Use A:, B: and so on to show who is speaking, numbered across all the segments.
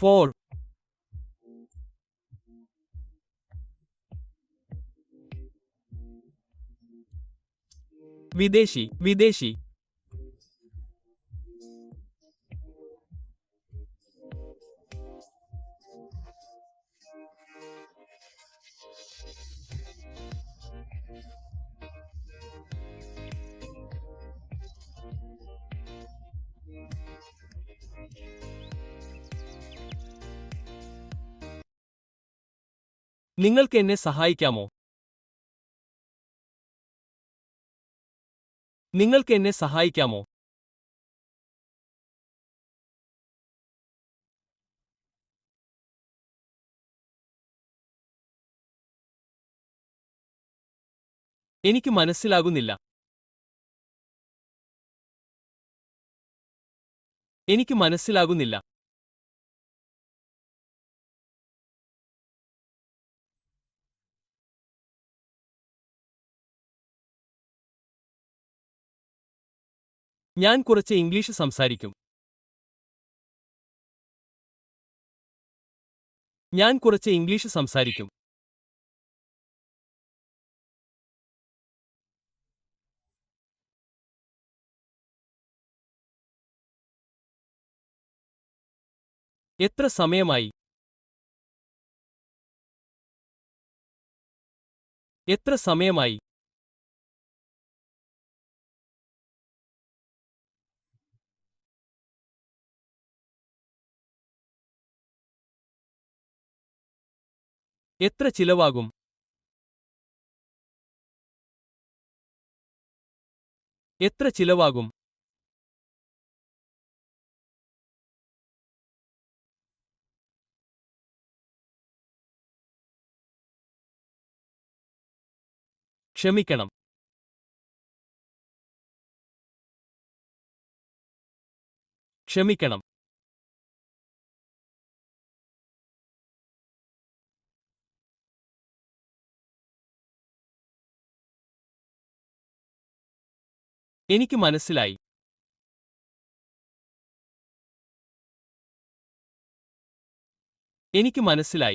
A: four വിദേശി വിദേശി നിങ്ങൾക്ക് എന്നെ സഹായിക്കാമോ നിങ്ങൾക്ക് എന്നെ സഹായിക്കാമോ എനിക്ക് മനസ്സിലാകുന്നില്ല എനിക്ക് മനസ്സിലാകുന്നില്ല ഞാൻ കുറച്ച് ഇംഗ്ലീഷ് സംസാരിക്കും ഞാൻ കുറച്ച് ഇംഗ്ലീഷ് സംസാരിക്കും എത്ര സമയമായി എത്ര സമയമായി എത്ര ചിലവാകും എത്ര ചിലവാകും ക്ഷമിക്കണം ക്ഷമിക്കണം എനിക്ക് മനസ്സിലായി എനിക്ക് മനസ്സിലായി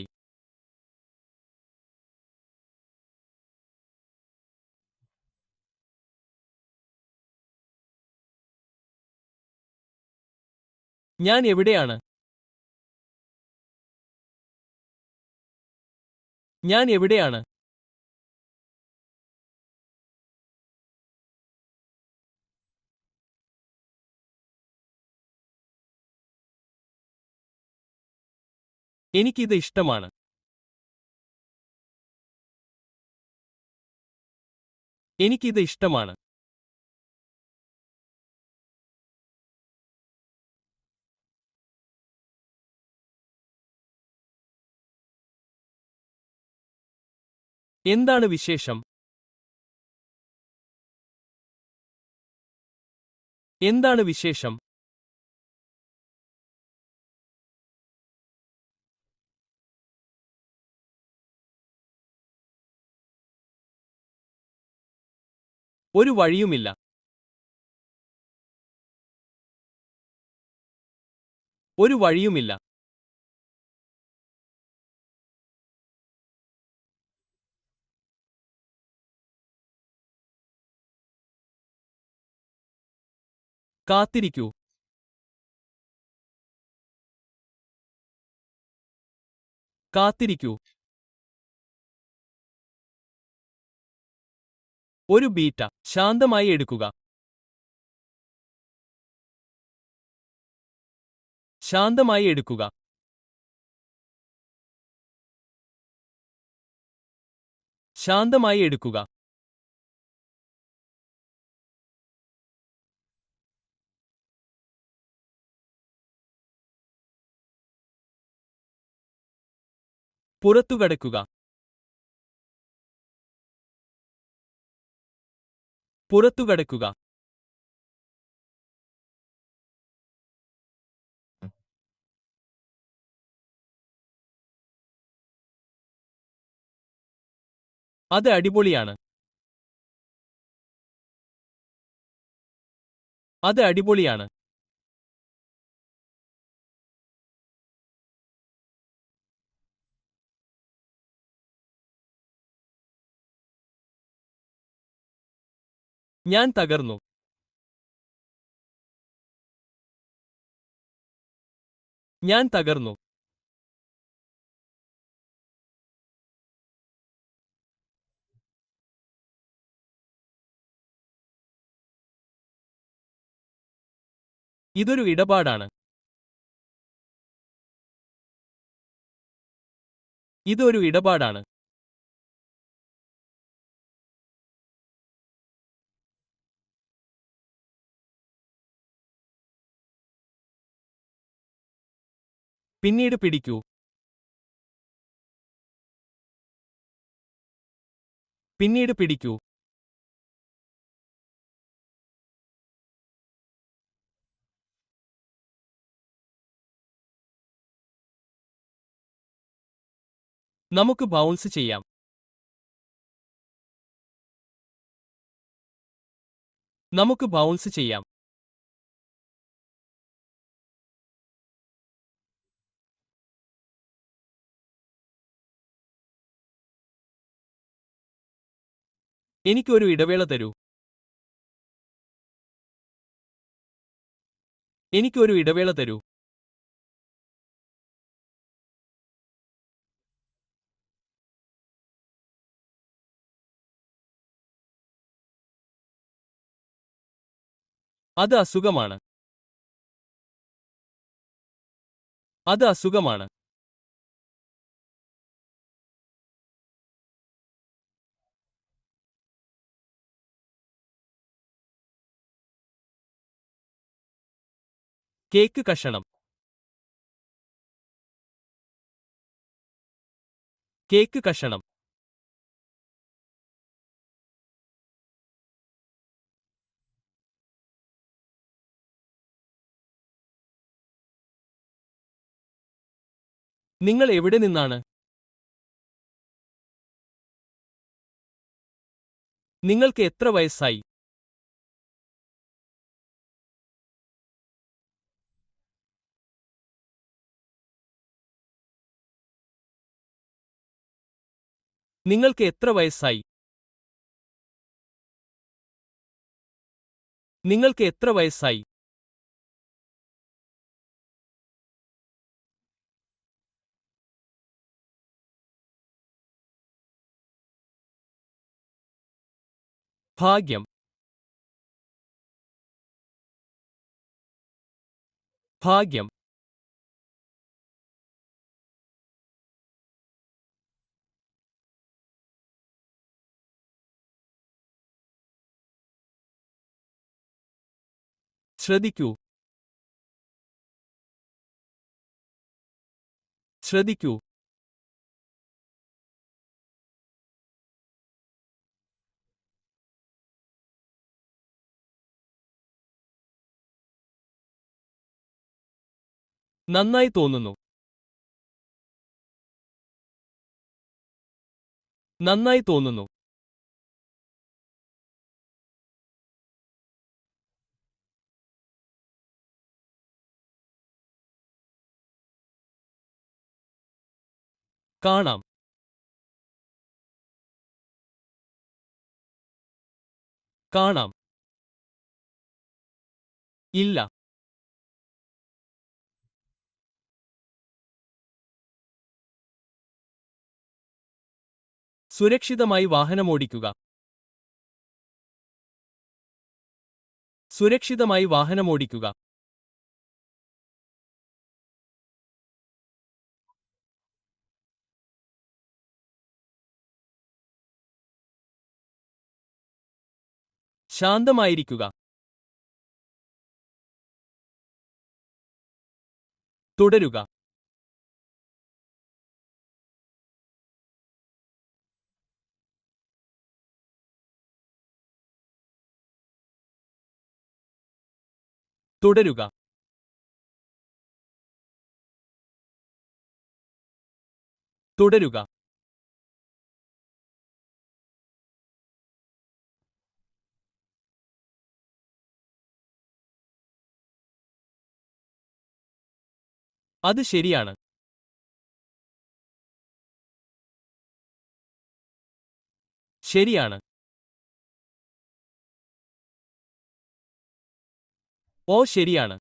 A: ഞാൻ എവിടെയാണ് ഞാൻ എവിടെയാണ് എനിക്കിത് ഇഷ്ടമാണ് എനിക്കിത് ഇഷ്ടമാണ് എന്താണ് വിശേഷം എന്താണ് വിശേഷം ഒരു വഴിയുമില്ല ഒരു വഴിയുമില്ല കാത്തിരിക്കൂ കാത്തിരിക്കൂ ഒരു ബീറ്റ ശാന്തമായി എടുക്കുക ശാന്തമായി എടുക്കുക ശാന്തമായി എടുക്കുക പുറത്തു കടക്കുക പുറത്തു കടക്കുക അത് അടിപൊളിയാണ് അത് അടിപൊളിയാണ് ഞാൻ തകർന്നു ഞാൻ തകർന്നു ഇതൊരു ഇടപാടാണ് ഇതൊരു ഇടപാടാണ് പിന്നീട് പിടിക്കൂ പിന്നീട് പിടിക്കൂ നമുക്ക് ബൗൺസ് ചെയ്യാം നമുക്ക് ബൗൺസ് ചെയ്യാം എനിക്ക് ഒരു ഇടവേള തരൂ എനിക്ക് ഒരു ഇടവേള തരൂ അത് അസുഖമാണ് അത് അസുഖമാണ് കേക്ക് കഷണം കേക്ക് കഷണം നിങ്ങൾ എവിടെ നിന്നാണ് നിങ്ങൾക്ക് എത്ര വയസ്സായി നിങ്ങൾക്ക് എത്ര വയസ്സായി നിങ്ങൾക്ക് എത്ര വയസ്സായി ഭാഗ്യം ഭാഗ്യം ശ്രദ്ധിക്കൂ ശ്രദ്ധിക്കൂ നന്നായി തോന്നുന്നു നന്നായി തോന്നുന്നു കാണാം കാണാം ഇല്ല സുരക്ഷിതമായി വാഹനമോടിക്കുക സുരക്ഷിതമായി വാഹനമോടിക്കുക ശാന്തമായിരിക്കുക തുടരുക തുടരുക തുടരുക അത് ശരിയാണ് ശരിയാണ് ഓ ശരിയാണ്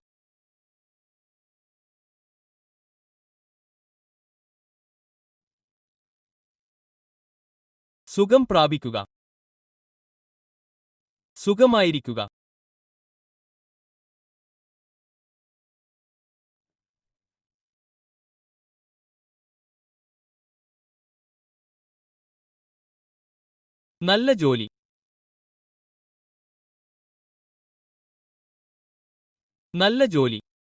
A: സുഖം പ്രാപിക്കുക സുഖമായിരിക്കുക നല്ല ജോലി നല്ല ജോലി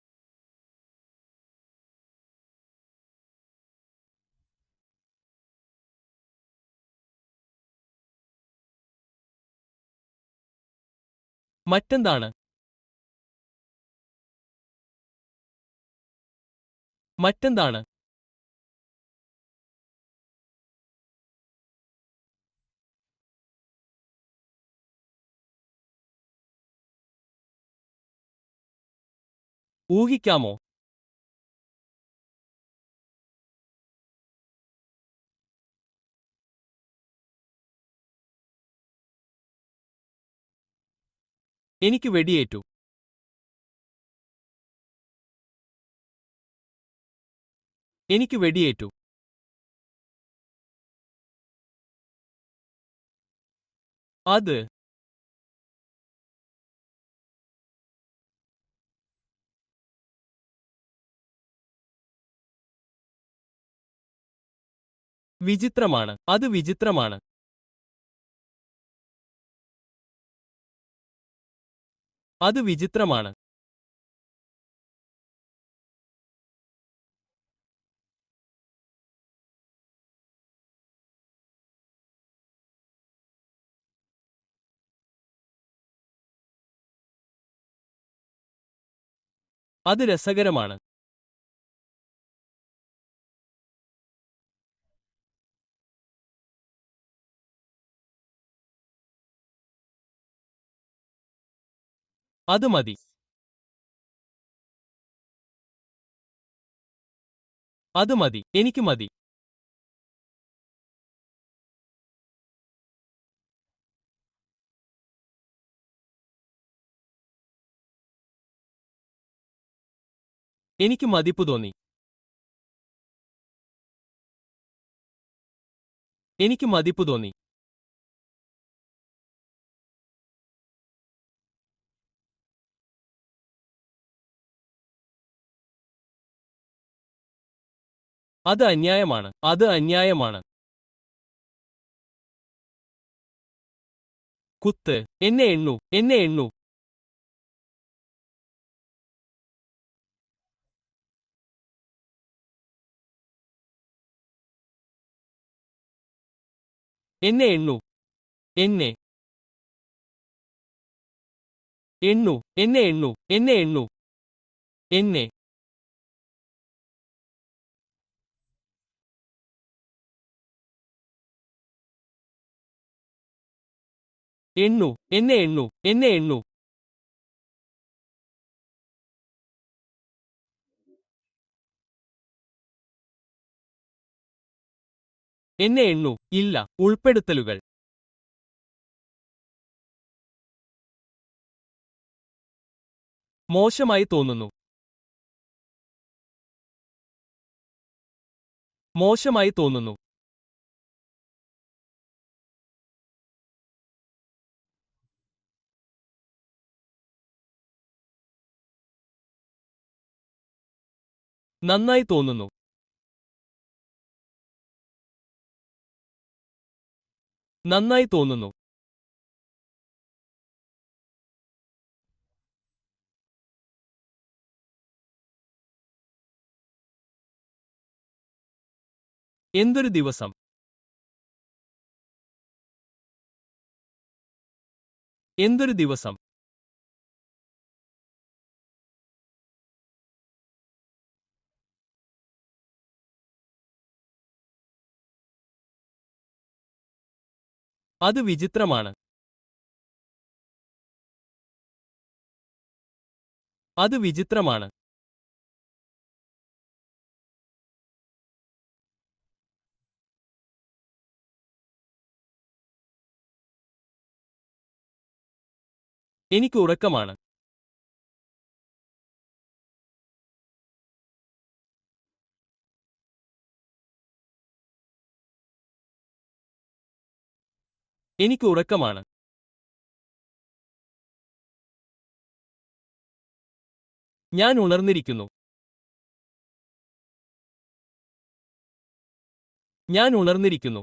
A: മറ്റെന്താണ് മറ്റെന്താണ് ഊഹിക്കാമോ എനിക്ക് വെടിയേറ്റു എനിക്ക് വെടിയേറ്റു അത് വിചിത്രമാണ് അത് വിചിത്രമാണ് അത് വിചിത്രമാണ് അത് രസകരമാണ് അത് മതി അത് മതി എനിക്ക് മതി എനിക്ക് മതിപ്പ് തോന്നി എനിക്ക് മതിപ്പ് തോന്നി അത് അന്യായമാണ് അത് അന്യായമാണ് കുത്ത് എന്നെ എണ്ണു എന്നെ എണ്ണു എന്നെ എണ്ണു എന്നെ എണ്ണു എന്നെ എണ്ണു എന്നെ എണ്ണു എന്നെ എണ്ണു എന്നെ എണ്ണു എന്നെ എണ്ണു എന്നെ എണ്ണു ഇല്ല ഉൾപ്പെടുത്തലുകൾ മോശമായി തോന്നുന്നു മോശമായി തോന്നുന്നു നന്നായി തോന്നുന്നു നന്നായി തോന്നുന്നു എന്തൊരു ദിവസം എന്തൊരു ദിവസം അത് വിചിത്രമാണ് അത് വിചിത്രമാണ് എനിക്ക് ഉറക്കമാണ് എനിക്ക് ഉറക്കമാണ് ഞാൻ ഉണർന്നിരിക്കുന്നു ഞാൻ ഉണർന്നിരിക്കുന്നു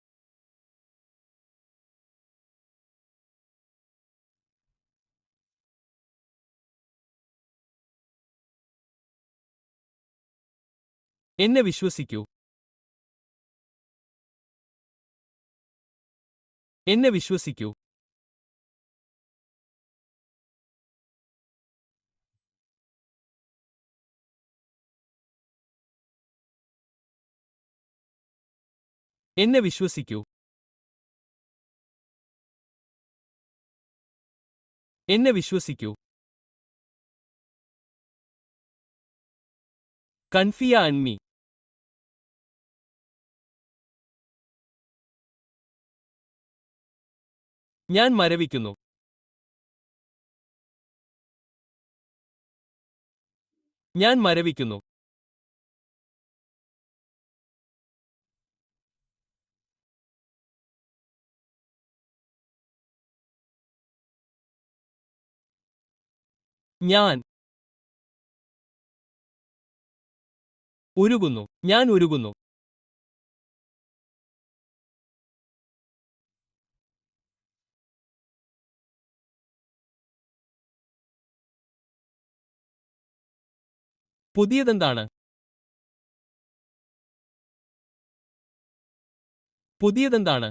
A: എന്നെ വിശ്വസിക്കൂ എന്നെ വിശ്വസിക്കൂ എന്നെ വിശ്വസിക്കൂ എന്നെ വിശ്വസിക്കൂ കൺഫിയ അൻമി ഞാൻ മരവിക്കുന്നു ഞാൻ മരവിക്കുന്നു ഞാൻ ഉരുകുന്നു ഞാൻ ഉരുകുന്നു പുതിയതെന്താണ് പുതിയതെന്താണ്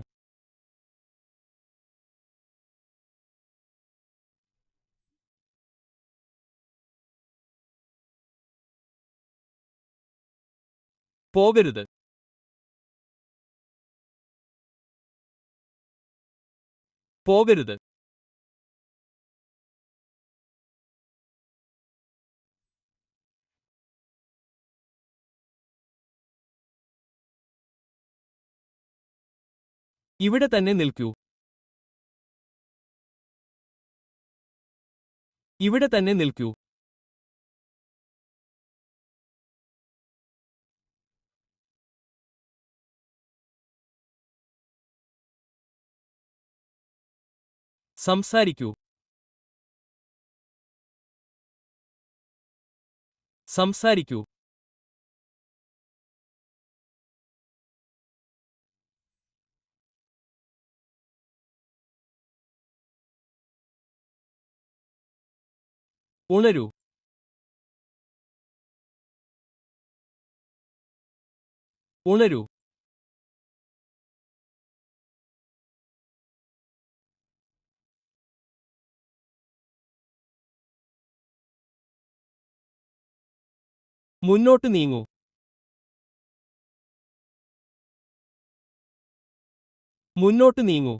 A: പോകരുത് പോകരുത് ഇവിടെ തന്നെ നിൽക്കൂ ഇവിടെ തന്നെ നിൽക്കൂ സംസാരിക്കൂ സംസാരിക്കൂ ഉണരൂ ഉണരൂ മുന്നോട്ട് നീങ്ങൂ മുന്നോട്ട് നീങ്ങൂ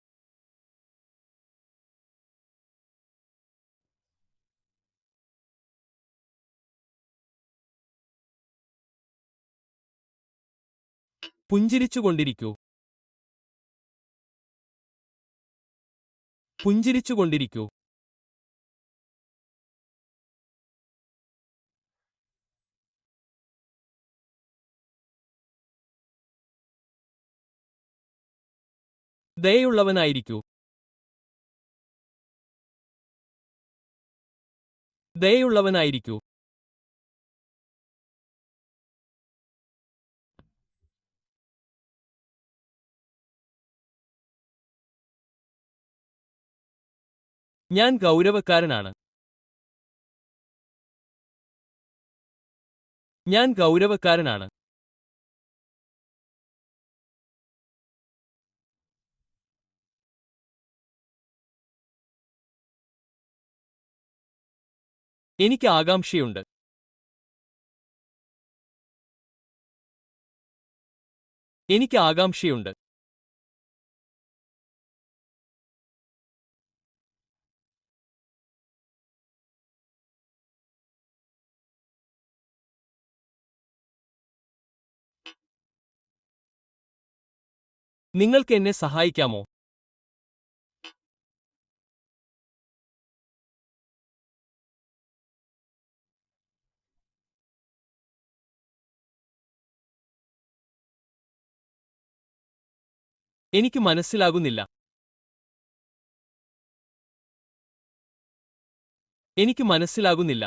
A: പുഞ്ചിരിച്ചുകൊണ്ടിരിക്കൂ പുഞ്ചിരിച്ചുകൊണ്ടിരിക്കൂ ദയുള്ളവനായിരിക്കൂ ദയുള്ളവനായിരിക്കൂ ഞാൻ ഗൗരവക്കാരനാണ് ഞാൻ ഗൗരവക്കാരനാണ് എനിക്ക് ആകാംക്ഷയുണ്ട് എനിക്ക് ആകാംക്ഷയുണ്ട് നിങ്ങൾക്ക് എന്നെ സഹായിക്കാമോ എനിക്ക് മനസ്സിലാകുന്നില്ല എനിക്ക് മനസ്സിലാകുന്നില്ല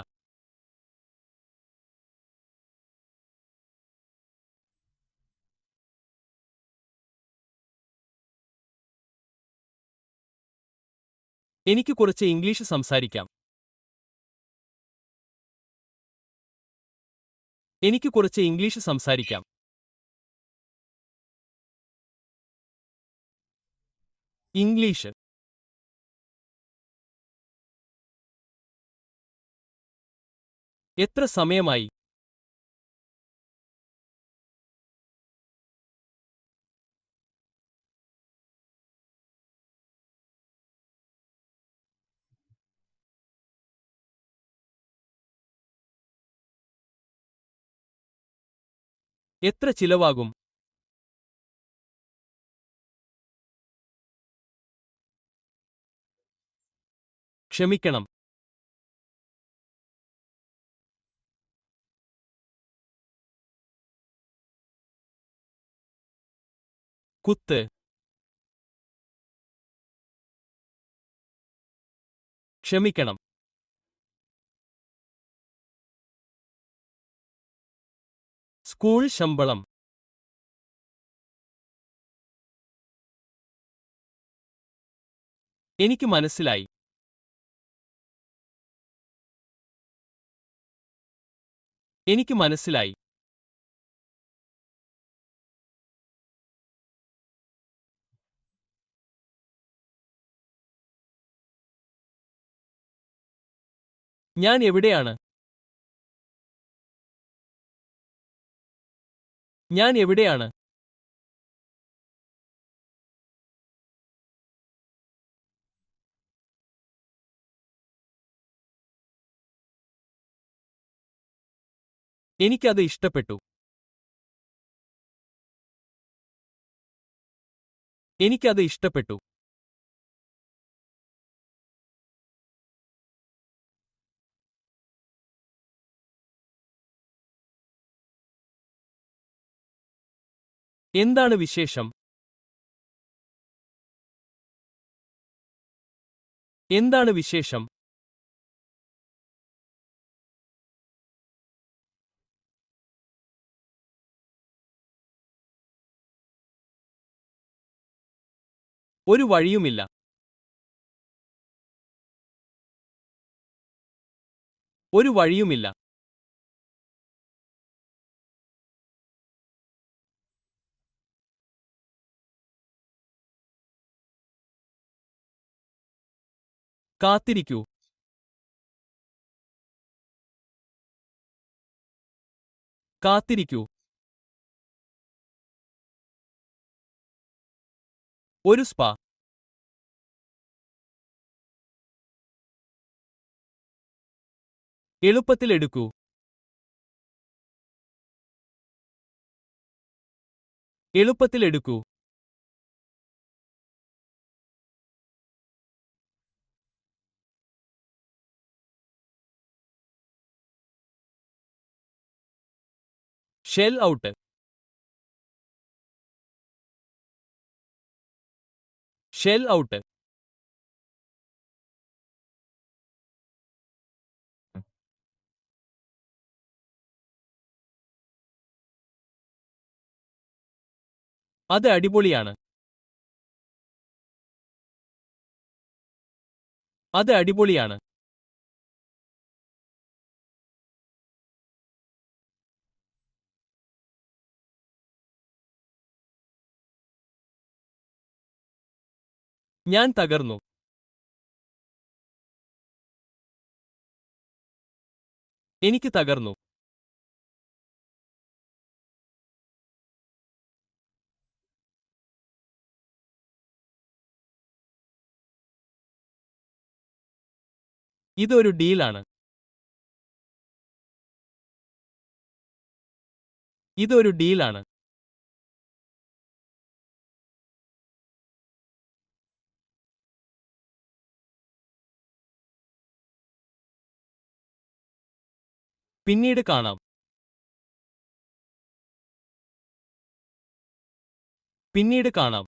A: എനിക്ക് കുറച്ച് ഇംഗ്ലീഷ് സംസാരിക്കാം എനിക്ക് കുറച്ച് ഇംഗ്ലീഷ് സംസാരിക്കാം ഇംഗ്ലീഷ് എത്ര സമയമായി എത്ര ചിലവാകും ക്ഷമിക്കണം കുത്ത് ക്ഷമിക്കണം സ്കൂൾ ശമ്പളം എനിക്ക് മനസ്സിലായി എനിക്ക് മനസ്സിലായി ഞാൻ എവിടെയാണ് ഞാൻ എവിടെയാണ് എനിക്കത് ഇഷ്ടപ്പെട്ടു എനിക്കത് ഇഷ്ടപ്പെട്ടു എന്താണ് വിശേഷം എന്താണ് വിശേഷം ഒരു വഴിയുമില്ല ഒരു വഴിയുമില്ല കാത്തിരിക്കൂ കാത്തിരിക്കൂ ഒരു സ്പാ എളുപ്പത്തിൽ എടുക്കൂ എളുപ്പത്തിൽ എടുക്കൂ ഷെൽ ഔട്ട് ഷെൽ ഔട്ട് അത് അടിപൊളിയാണ് അത് അടിപൊളിയാണ് ഞാൻ തകർന്നു എനിക്ക് തകർന്നു ഇതൊരു ഡീലാണ് ഇതൊരു ഡീലാണ് പിന്നീട് കാണാം പിന്നീട് കാണാം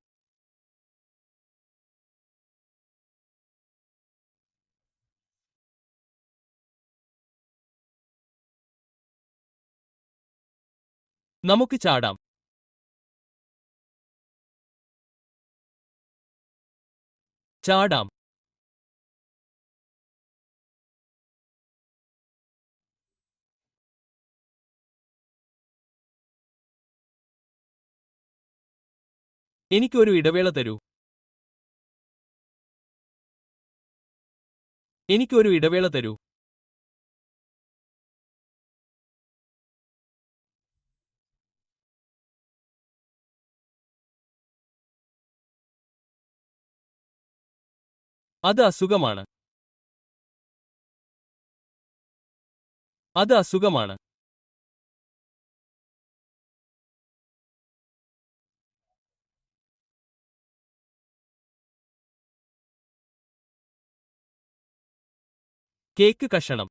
A: നമുക്ക് ചാടാം ചാടാം എനിക്ക് ഒരു ഇടവേള തരൂ എനിക്ക് ഒരു ഇടവേള തരൂ അത് അസുഖമാണ് അത് അസുഖമാണ് കേക്ക് കഷണം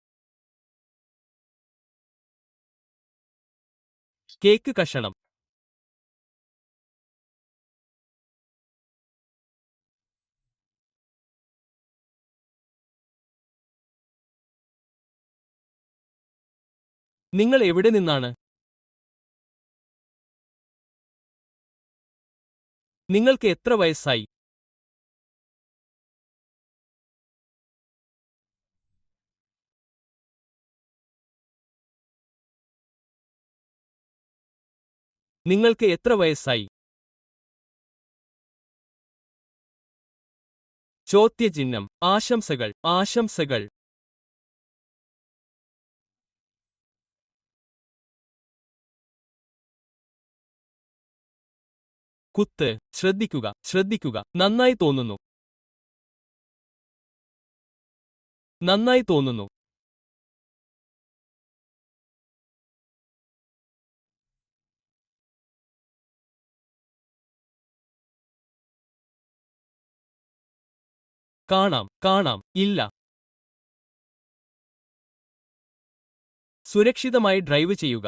A: കേക്ക് കഷണം നിങ്ങൾ എവിടെ നിന്നാണ് നിങ്ങൾക്ക് എത്ര വയസ്സായി നിങ്ങൾക്ക് എത്ര വയസ്സായി ചോദ്യചിഹ്നം ആശംസകൾ ആശംസകൾ കുത്ത് ശ്രദ്ധിക്കുക ശ്രദ്ധിക്കുക നന്നായി തോന്നുന്നു നന്നായി തോന്നുന്നു കാണാം കാണാം ഇല്ല സുരക്ഷിതമായി ഡ്രൈവ് ചെയ്യുക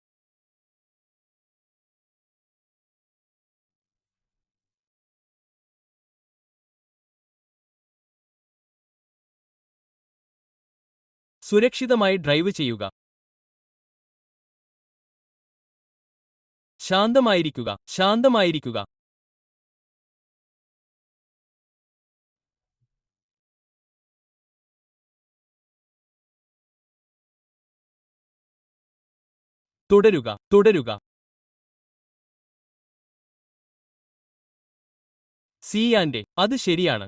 A: സുരക്ഷിതമായി ഡ്രൈവ് ചെയ്യുക ശാന്തമായിരിക്കുക ശാന്തമായിരിക്കുക തുടരുക തുടരുക സിയാന്റെ അത് ശരിയാണ്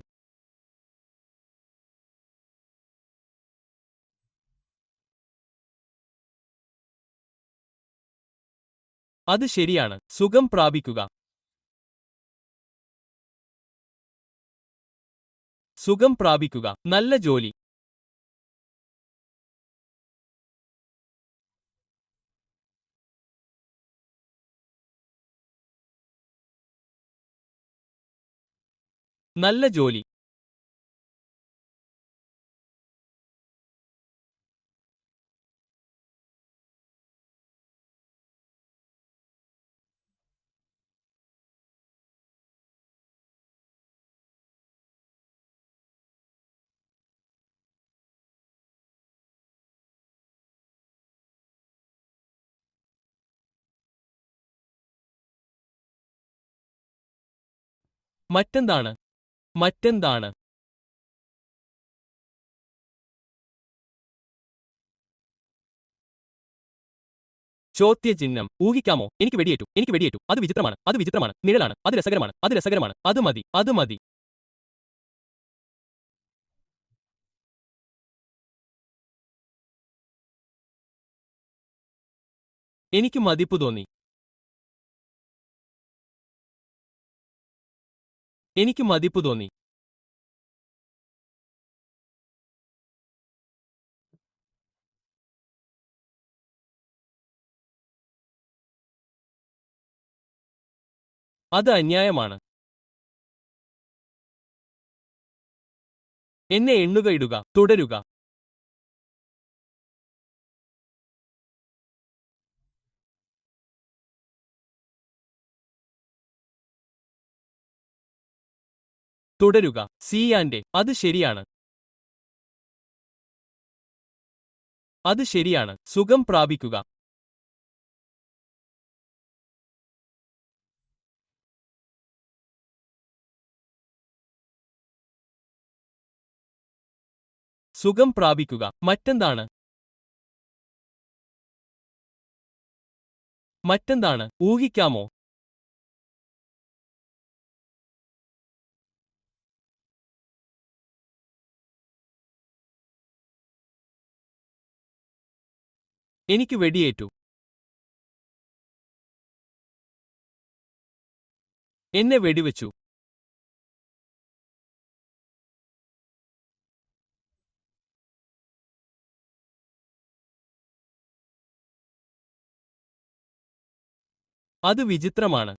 A: അത് ശരിയാണ് സുഖം പ്രാപിക്കുക സുഖം പ്രാപിക്കുക നല്ല ജോലി നല്ല ജോലി മറ്റെന്താണ് മറ്റെന്താണ് ചോദ്യചിഹ്നം ഊഹിക്കാമോ എനിക്ക് വെടിയേറ്റു എനിക്ക് വെടിയേറ്റു അത് വിചിത്രമാണ് അത് വിചിത്രമാണ് നിഴലാണ് അത് രസകരമാണ് അത് രസകരമാണ് അത് മതി അത് മതി എനിക്ക് മതിപ്പ് തോന്നി എനിക്ക് മതിപ്പ് തോന്നി അത് അന്യായമാണ് എന്നെ എണ്ണുക ഇടുക തുടരുക തുടരുക സിയാന്റെ അത് ശരിയാണ് അത് ശരിയാണ് സുഖം പ്രാപിക്കുക സുഖം പ്രാപിക്കുക മറ്റെന്താണ് മറ്റെന്താണ് ഊഹിക്കാമോ എനിക്ക് വെടിയേറ്റു എന്നെ വെടിവെച്ചു അത് വിചിത്രമാണ്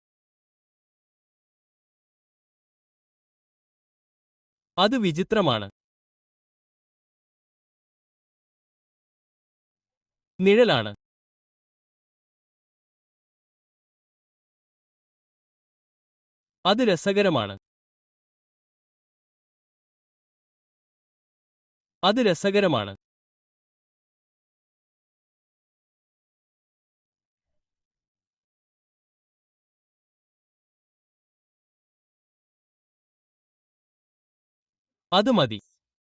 A: അത് വിചിത്രമാണ് നിഴലാണ് അത് രസകരമാണ് അത് രസകരമാണ് അത് മതി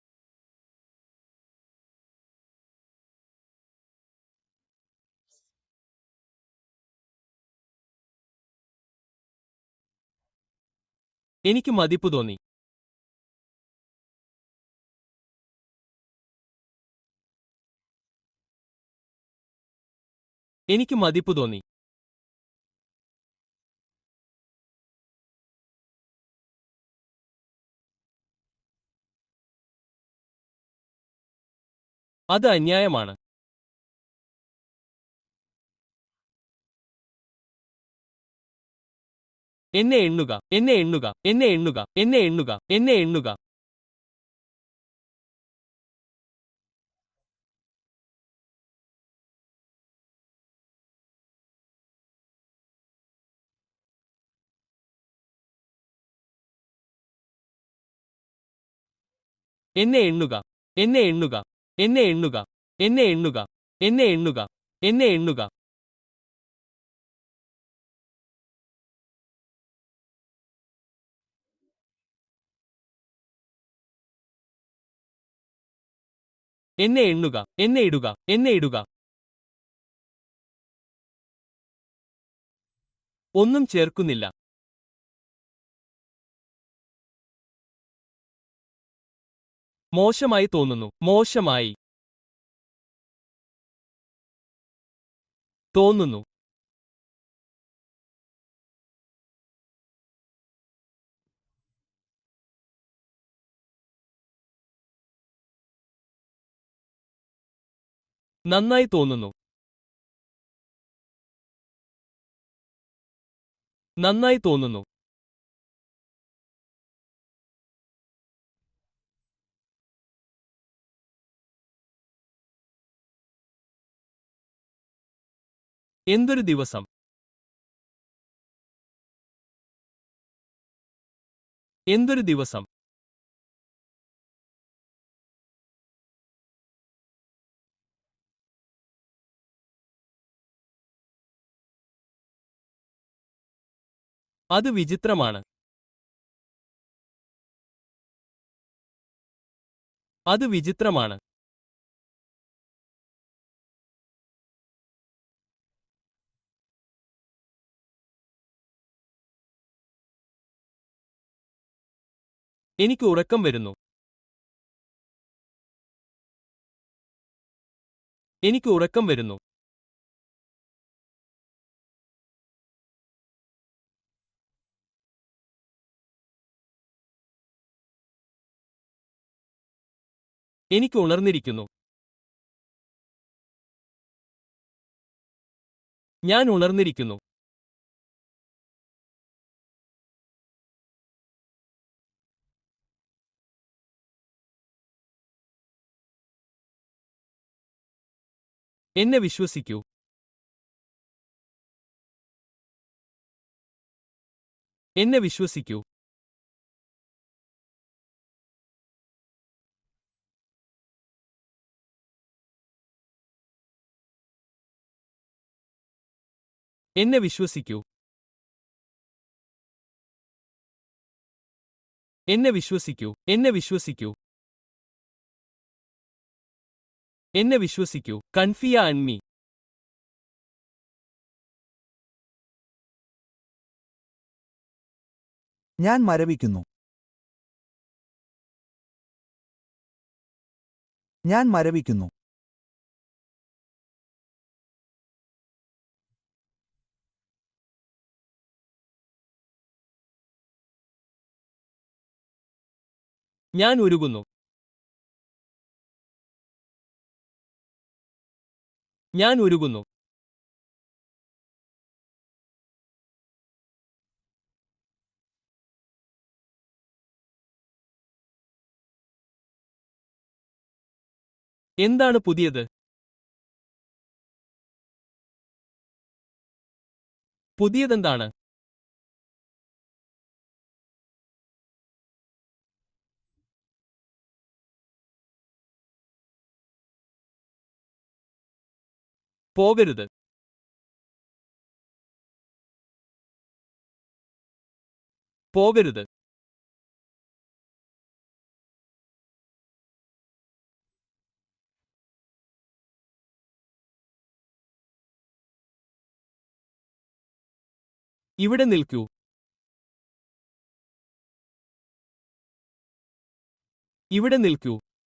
A: എനിക്ക് മതിപ്പ് തോന്നി എനിക്ക് മതിപ്പ് തോന്നി അത് അന്യായമാണ് എന്നെ എണ്ണുക എന്നെ എണ്ണുക എന്നെ എണ്ണുക എന്നെ എണ്ണുക എന്നെ എണ്ണുക എന്നെ എണ്ണുക എന്നെ എണ്ണുക എന്നെ എണ്ണുക എന്നെ എണ്ണുക എന്നെ എണ്ണുക എന്നെ എണ്ണുക എന്നെ എണ്ണുക എന്നെ ഇടുക എന്നെ ഇടുക ഒന്നും ചേർക്കുന്നില്ല മോശമായി തോന്നുന്നു മോശമായി തോന്നുന്നു നന്നായി തോന്നുന്നു നന്നായി തോന്നുന്നു എന്തൊരു ദിവസം എന്തൊരു ദിവസം അത് വിചിത്രമാണ് അത് വിചിത്രമാണ് എനിക്ക് ഉറക്കം വരുന്നു എനിക്ക് ഉറക്കം വരുന്നു എനിക്ക് ഉണർന്നിരിക്കുന്നു ഞാൻ ഉണർന്നിരിക്കുന്നു എന്നെ വിശ്വസിക്കൂ എന്നെ വിശ്വസിക്കൂ എന്നെ വിശ്വസിക്കൂ എന്നെ വിശ്വസിക്കൂ എന്നെ വിശ്വസിക്കൂ എന്നെ വിശ്വസിക്കൂ കൺഫിയ അൻമി
B: ഞാൻ മരവിക്കുന്നു ഞാൻ മരവിക്കുന്നു
A: ഞാൻ ഉരുകുന്നു ഞാൻ ഉരുകുന്നു എന്താണ് പുതിയത് പുതിയതെന്താണ് പോകരുത് പോകരുത് ഇവിടെ നിൽക്കൂ ഇവിടെ നിൽക്കൂ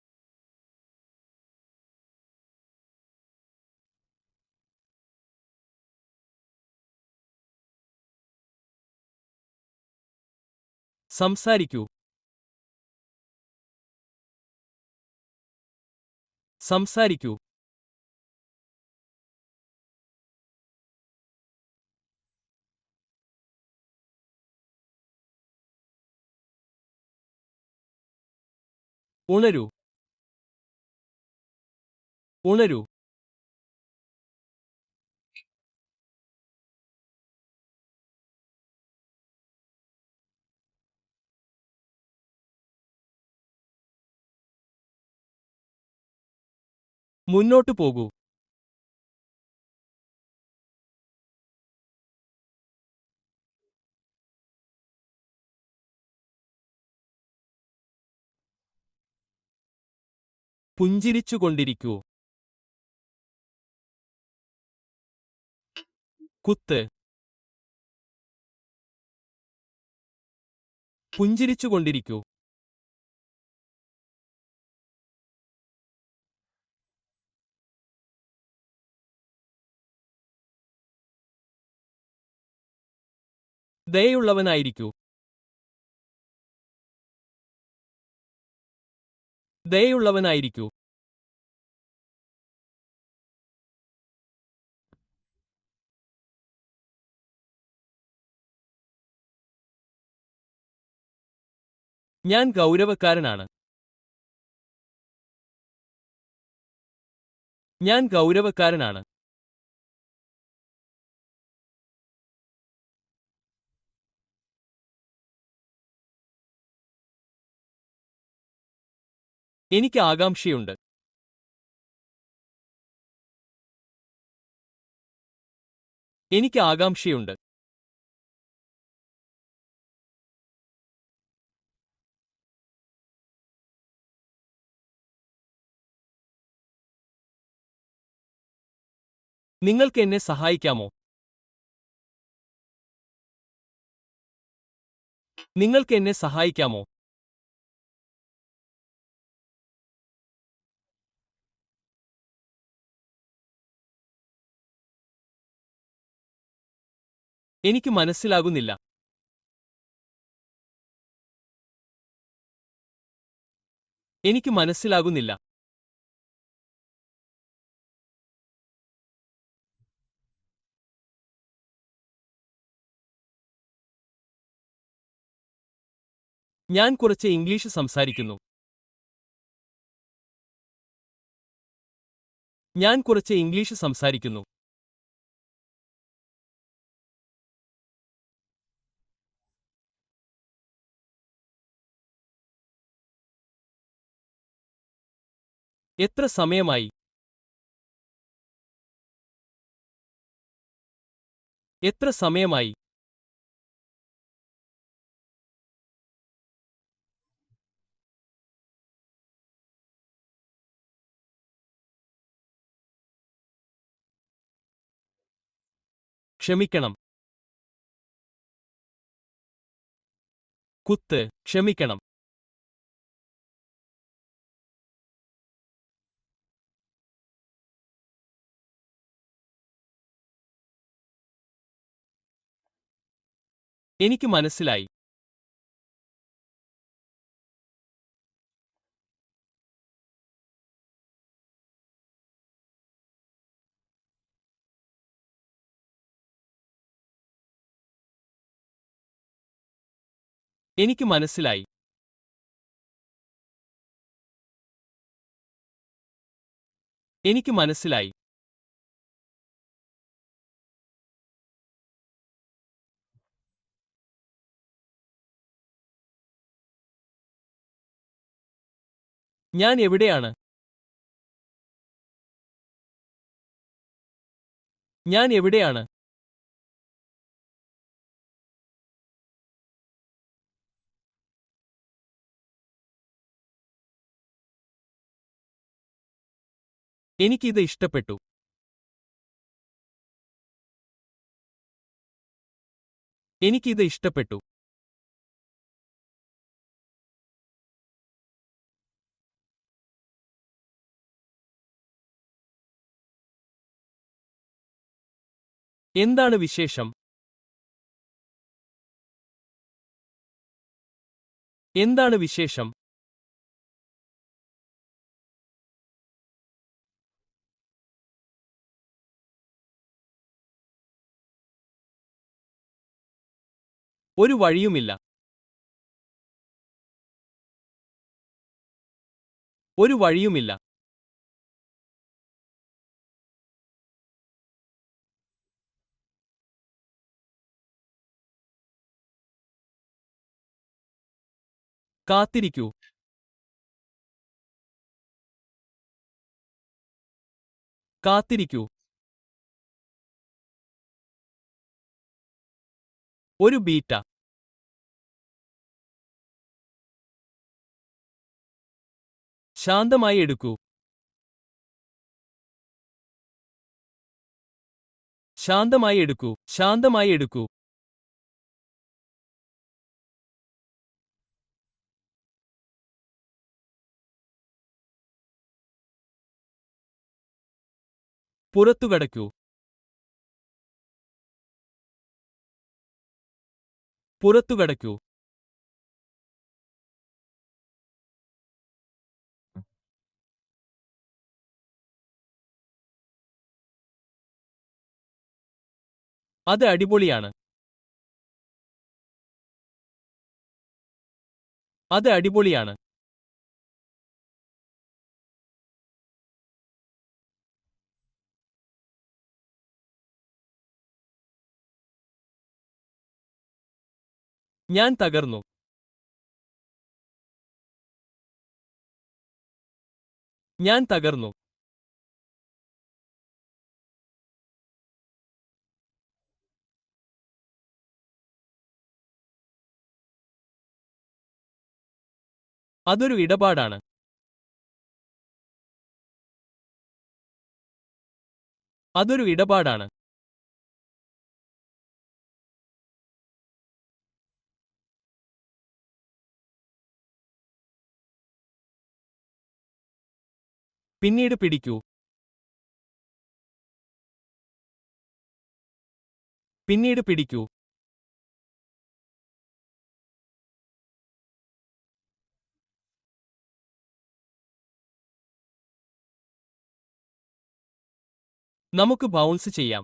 A: സംസാരിക്കൂ സംസാരിക്കൂ ഉണരൂ ഉണരൂ മുന്നോട്ടു പോകൂ പുഞ്ചിരിച്ചുകൊണ്ടിരിക്കൂ കുത്ത് പുഞ്ചിരിച്ചുകൊണ്ടിരിക്കൂ ദയുള്ളവനായിരിക്കൂ ദയുള്ളവനായിരിക്കൂ ഞാൻ ഗൗരവക്കാരനാണ് ഞാൻ ഗൗരവക്കാരനാണ് എനിക്ക് ആകാംക്ഷയുണ്ട് എനിക്ക് ആകാംക്ഷയുണ്ട് നിങ്ങൾക്ക് എന്നെ സഹായിക്കാമോ നിങ്ങൾക്ക് എന്നെ സഹായിക്കാമോ എനിക്ക് മനസ്സിലാകുന്നില്ല എനിക്ക് മനസ്സിലാകുന്നില്ല ഞാൻ കുറച്ച് ഇംഗ്ലീഷ് സംസാരിക്കുന്നു ഞാൻ കുറച്ച് ഇംഗ്ലീഷ് സംസാരിക്കുന്നു എത്ര സമയമായി എത്ര സമയമായി ക്ഷമിക്കണം കുത്ത് ക്ഷമിക്കണം എനിക്ക് മനസ്സിലായി എനിക്ക് മനസ്സിലായി എനിക്ക് മനസ്സിലായി ഞാൻ എവിടെയാണ് ഞാൻ എവിടെയാണ് എനിക്കിത് ഇഷ്ടപ്പെട്ടു എനിക്കിത് ഇഷ്ടപ്പെട്ടു എന്താണ് വിശേഷം എന്താണ് വിശേഷം ഒരു വഴിയുമില്ല ഒരു വഴിയുമില്ല കാത്തിരിക്കൂ കാത്തിരിക്കൂ ഒരു ബീറ്റ ശാന്തമായി എടുക്കൂ ശാന്തമായി എടുക്കൂ ശാന്തമായി എടുക്കൂ പുറത്തു കടക്കൂ പുറത്തു കടക്കൂ അത് അടിപൊളിയാണ് അത് അടിപൊളിയാണ് ഞാൻ തകർന്നു ഞാൻ തകർന്നു അതൊരു ഇടപാടാണ് അതൊരു ഇടപാടാണ് പിന്നീട് പിടിക്കൂ പിന്നീട് പിടിക്കൂ നമുക്ക് ബൗൺസ് ചെയ്യാം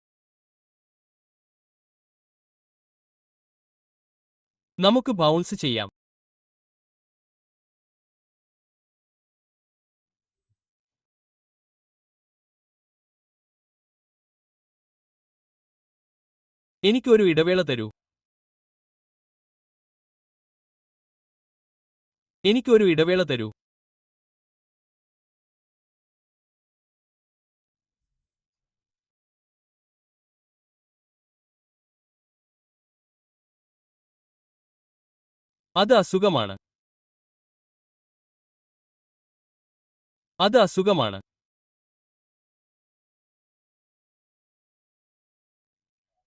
A: നമുക്ക് ബൗൺസ് ചെയ്യാം എനിക്ക് ഒരു ഇടവേള തരൂ എനിക്ക് ഒരു ഇടവേള തരൂ അത് അസുഖമാണ് അത് അസുഖമാണ്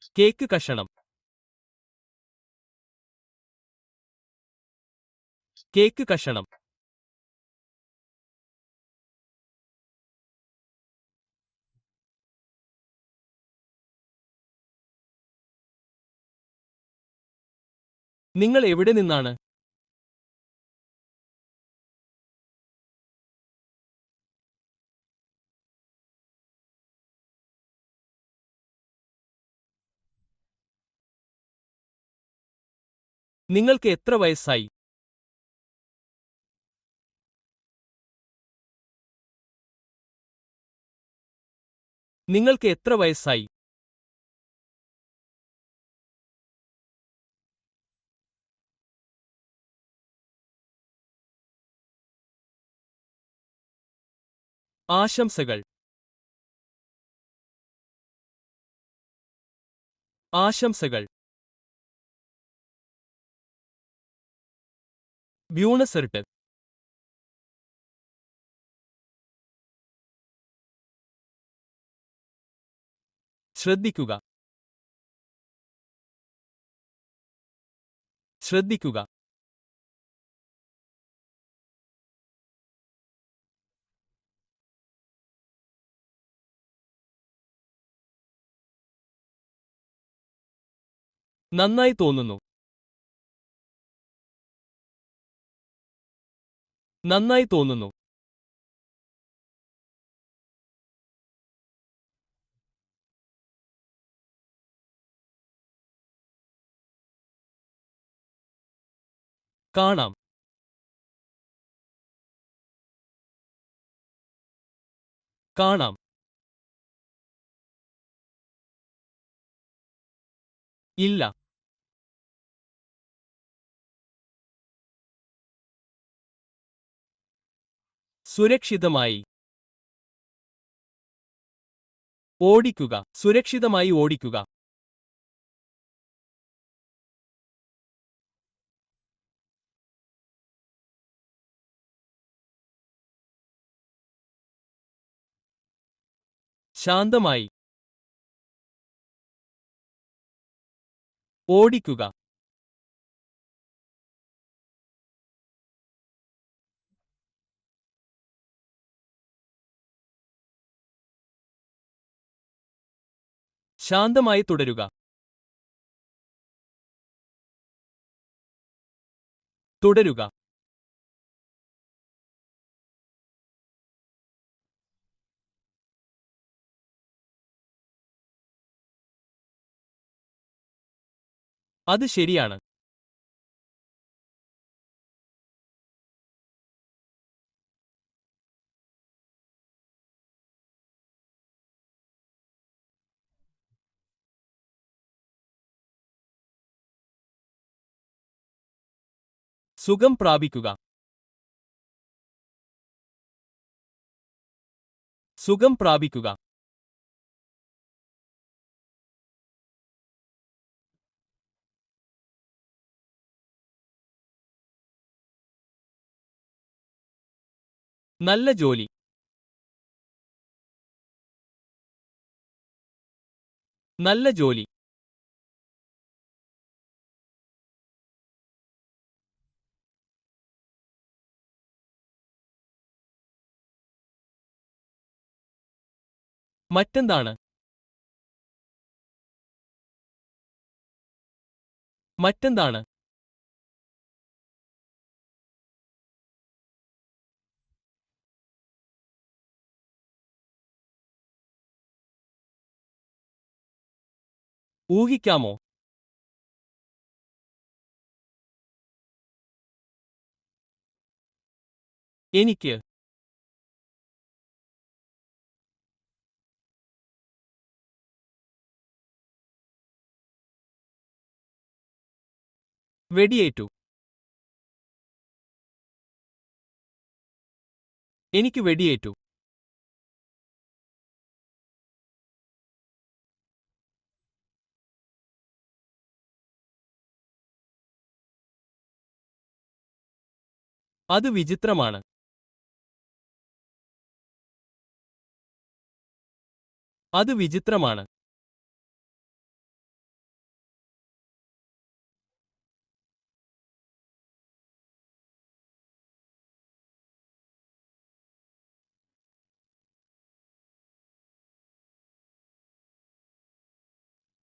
A: കേക്ക് കഷണം കേക്ക് കഷണം നിങ്ങൾ എവിടെ നിന്നാണ് നിങ്ങൾക്ക് എത്ര വയസ്സായി നിങ്ങൾക്ക് എത്ര വയസ്സായി ആശംസകൾ ആശംസകൾ ബ്യൂണസെർട്ട് ശ്രദ്ധിക്കുക ശ്രദ്ധിക്കുക നന്നായി തോന്നുന്നു നന്നായി തോന്നുന്നു കാണാം കാണാം ഇല്ല സുരക്ഷിതമായി ഓടിക്കുക സുരക്ഷിതമായി ഓടിക്കുക ശാന്തമായി ഓടിക്കുക ശാന്തമായി തുടരുക തുടരുക അത് ശരിയാണ് സുഖം പ്രാപിക്കുക സുഖം പ്രാപിക്കുക നല്ല ജോലി നല്ല ജോലി മറ്റെന്താണ് മറ്റെന്താണ് ഊഹിക്കാമോ എനിക്ക് വെടിയേറ്റു എനിക്ക് വെടിയേറ്റു അത് വിചിത്രമാണ് അത് വിചിത്രമാണ്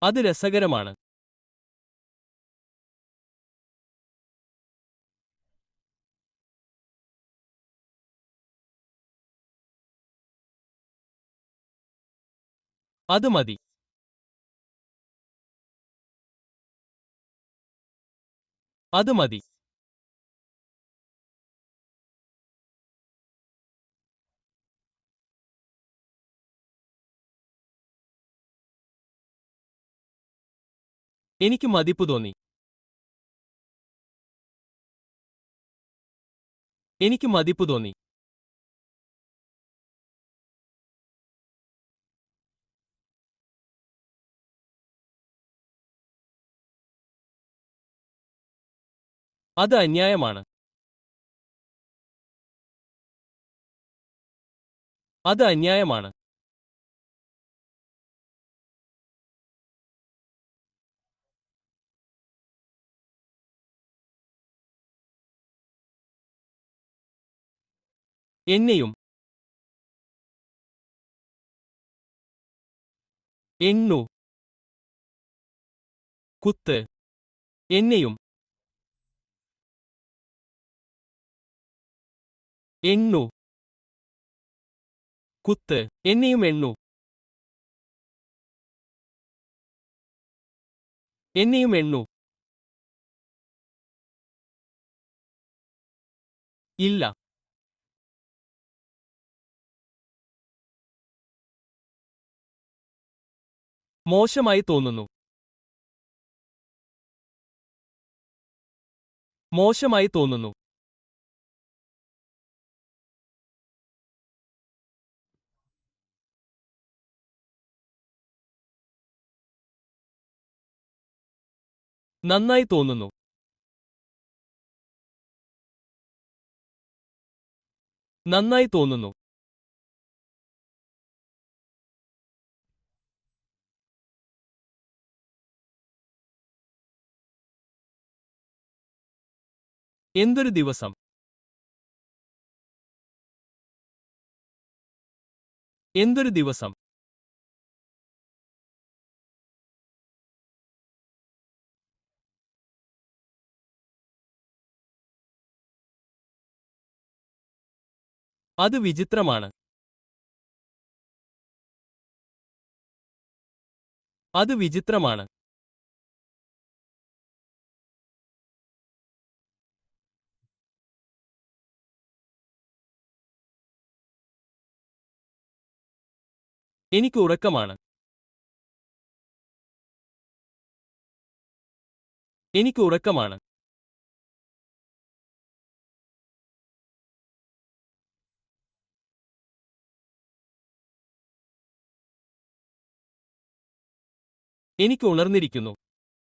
A: അത് രസകരമാണ് അത് മതി അത് മതി എനിക്ക് മതിപ്പ് തോന്നി എനിക്ക് മതിപ്പ് തോന്നി അത് അന്യായമാണ് അത് അന്യായമാണ് എന്നെയും എണ്ണു കുത്ത് എന്നെയും എണ്ണു കുത്ത് എന്നെയും എണ്ണു എന്നെയും എണ്ണു ഇല്ല മോശമായി തോന്നുന്നു മോശമായി തോന്നുന്നു നന്നായി തോന്നുന്നു നന്നായി തോന്നുന്നു എന്തൊരു ദിവസം എന്തൊരു ദിവസം അത് വിചിത്രമാണ് അത് വിചിത്രമാണ് എനിക്ക് ഉറക്കമാണ് എനിക്ക് ഉറക്കമാണ് എനിക്ക് ഉണർന്നിരിക്കുന്നു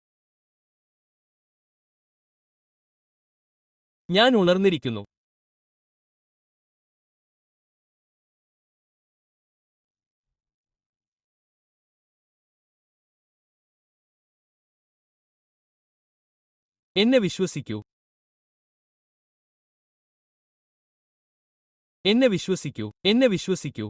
A: ഞാൻ ഉണർന്നിരിക്കുന്നു എന്നെ വിശ്വസിക്കൂ എന്നെ വിശ്വസിക്കൂ എന്നെ വിശ്വസിക്കൂ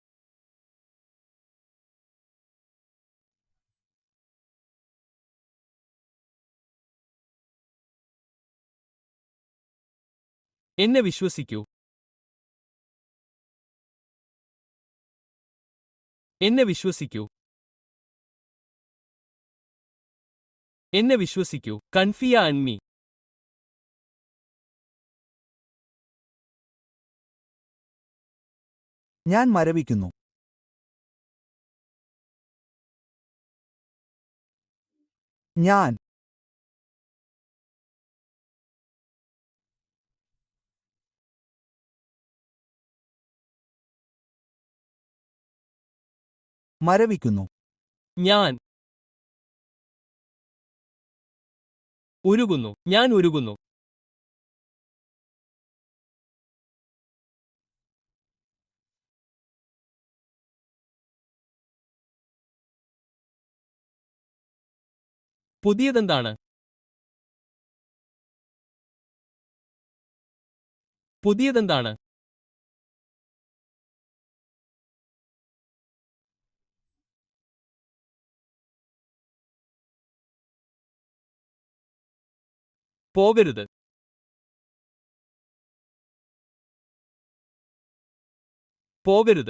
A: എന്നെ വിശ്വസിക്കൂ എന്നെ വിശ്വസിക്കൂ എന്നെ വിശ്വസിക്കൂ കൺഫിയ അൻമി
B: ഞാൻ മരവിക്കുന്നു ഞാൻ മരവിക്കുന്നു
A: ഞാൻ ഉരുകുന്നു ഞാൻ ഉരുകുന്നു പുതിയതെന്താണ് പുതിയതെന്താണ് പോകരുത് പോകരുത്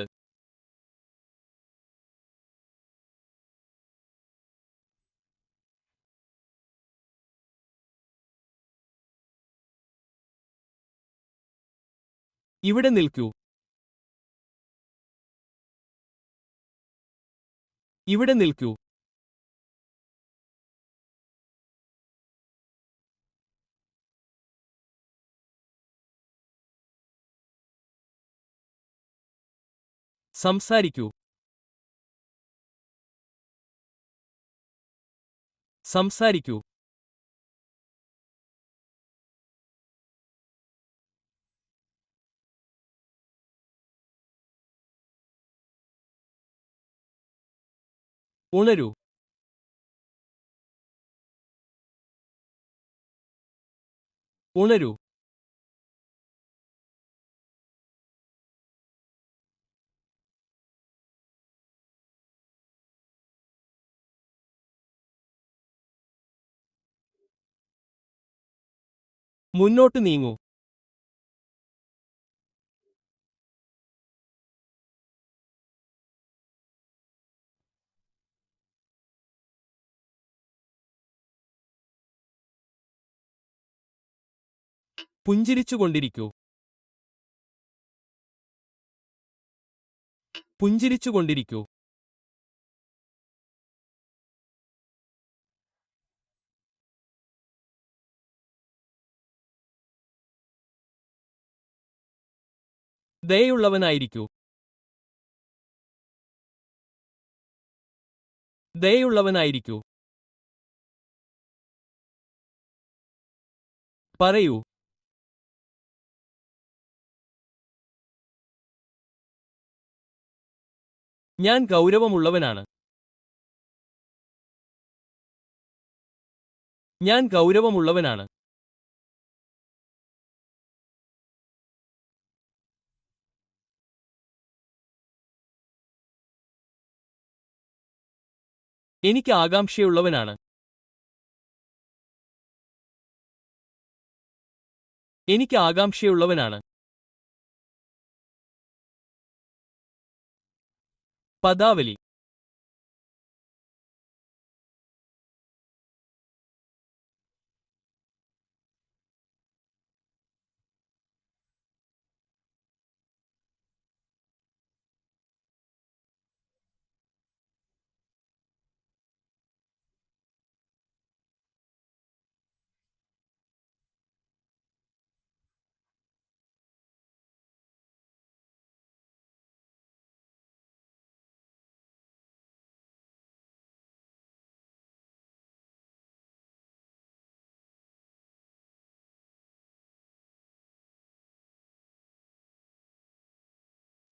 A: ഇവിടെ നിൽക്കൂ ഇവിടെ നിൽക്കൂ സംസാരിക്കൂ സംസാരിക്കൂ ഉണരൂ ഉണരൂ മുന്നോട്ട് നീങ്ങൂ പുഞ്ചിരിച്ചുകൊണ്ടിരിക്കൂ പുഞ്ചിരിച്ചുകൊണ്ടിരിക്കൂ ദയുള്ളവനായിരിക്കൂ ദയുള്ളവനായിരിക്കൂ പറയൂ ഞാൻ ഗൗരവമുള്ളവനാണ് ഞാൻ ഗൗരവമുള്ളവനാണ് എനിക്ക് ആകാംക്ഷയുള്ളവനാണ് എനിക്ക് ആകാംക്ഷയുള്ളവനാണ് പദാവലി